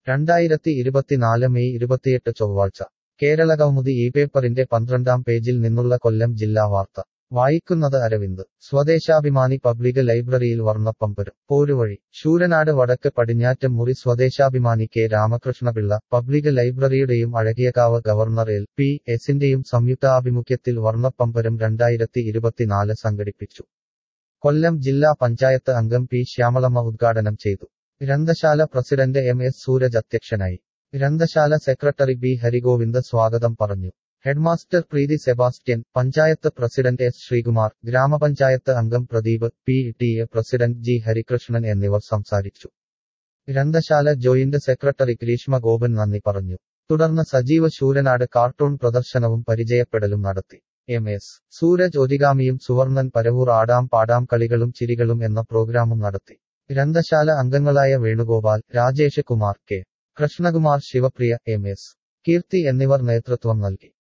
രണ്ടായിരത്തി ഇരുപത്തിനാല് മെയ് ഇരുപത്തിയെട്ട് ചൊവ്വാഴ്ച കേരള കൗമുദി ഈ പേപ്പറിന്റെ പന്ത്രണ്ടാം പേജിൽ നിന്നുള്ള കൊല്ലം ജില്ലാ വാർത്ത വായിക്കുന്നത് അരവിന്ദ് സ്വദേശാഭിമാനി പബ്ലിക് ലൈബ്രറിയിൽ വർണ്ണപ്പമ്പരം പോരുവഴി ശൂരനാട് വടക്ക് പടിഞ്ഞാറ്റ് മുറി സ്വദേശാഭിമാനി കെ രാമകൃഷ്ണപിള്ള പബ്ലിക് ലൈബ്രറിയുടെയും അഴകിയകാവ് ഗവർണർ എൽ പി എസിന്റെയും സംയുക്താഭിമുഖ്യത്തിൽ വർണ്ണപ്പമ്പരം രണ്ടായിരത്തി ഇരുപത്തിനാല് സംഘടിപ്പിച്ചു കൊല്ലം ജില്ലാ പഞ്ചായത്ത് അംഗം പി ശ്യാമളമ്മ ഉദ്ഘാടനം ചെയ്തു ഗ്രന്ഥശാല പ്രസിഡന്റ് എം എസ് സൂരജ് അധ്യക്ഷനായി ഗ്രന്ഥശാല സെക്രട്ടറി ബി ഹരിഗോവിന്ദ് സ്വാഗതം പറഞ്ഞു headmaster Preethi Sebastian panchayat president S Sreekumar ഗ്രാമപഞ്ചായത്ത് അംഗം Pradeep P T A president G Harikrishnan എന്നിവർ സംസാരിച്ചു ഗ്രന്ഥശാല ജോയിന്റ് സെക്രട്ടറി ഗ്രീഷ്മ ഗോപൻ നന്ദി പറഞ്ഞു തുടർന്ന് സജീവ ശൂരനാട് കാർട്ടൂൺ പ്രദർശനവും പരിചയപ്പെടലും നടത്തി എം എസ് സൂരജ് ഒരിഗാമിയും സുവർണൻ പരവൂർ ആടാം പാടാം കളികളും ചിരികളും എന്ന പ്രോഗ്രാമും നടത്തി ഗ്രന്ഥശാല അംഗങ്ങളായ Venugopal Rajesh Kumar K Krishnakumar Sivapriya M S Keerthi എന്നിവർ നേതൃത്വം നൽകി